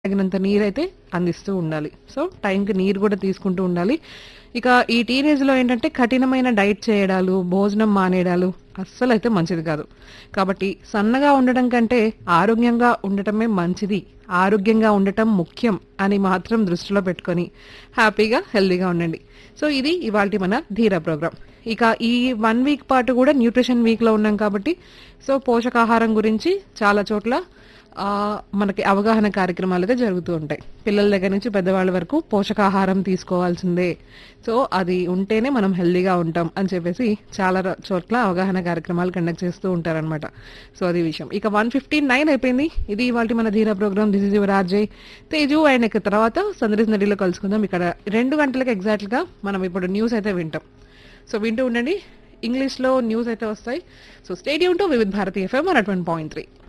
తగినంత నీరైతే అందిస్తూ ఉండాలి సో టైంకి నీరు కూడా తీసుకుంటూ ఉండాలి ఇక ఈ టీనేజ్ లో ఏంటంటే కఠినమైన డైట్ చేయడాలు భోజనం మానేయడాలు అస్సలు అయితే మంచిది కాదు కాబట్టి సన్నగా ఉండటం కంటే ఆరోగ్యంగా ఉండటమే మంచిది ఆరోగ్యంగా ఉండటం ముఖ్యం అని మాత్రం దృష్టిలో పెట్టుకొని హ్యాపీగా హెల్దీగా ఉండండి సో ఇది ఇవాళ మన ధీరా ప్రోగ్రామ్ ఇక ఈ వన్ వీక్ పాటు కూడా న్యూట్రిషన్ వీక్ లో ఉన్నాం కాబట్టి సో పోషకాహారం గురించి చాలా చోట్ల ఆ, మనకి అవగాహన కార్యక్రమాలు అయితే జరుగుతూ ఉంటాయి పిల్లల దగ్గర నుంచి పెద్దవాళ్ళ వరకు పోషకాహారం తీసుకోవాల్సిందే సో అది ఉంటేనే మనం హెల్దీగా ఉంటాం అని చెప్పేసి చాలా ర- చోట్ల అవగాహన కార్యక్రమాలు కండక్ట్ చేస్తూ ఉంటారనమాట సో అది విషయం ఇక వన్ ఫిఫ్టీ నైన్ అయిపోయింది ఇది ఇవాళ మన Dheera program this is your RJ Teju and ఇక తర్వాత సందర్శన నదిలో కలుసుకుందాం ఇక్కడ రెండు గంటలకు ఎగ్జాక్ట్ గా మనం ఇప్పుడు న్యూస్ అయితే వింటాం సో వింటూ ఉండండి ఇంగ్లీష్లో న్యూస్ అయితే వస్తాయి so stay tuned to Vividh Bharati FM one point three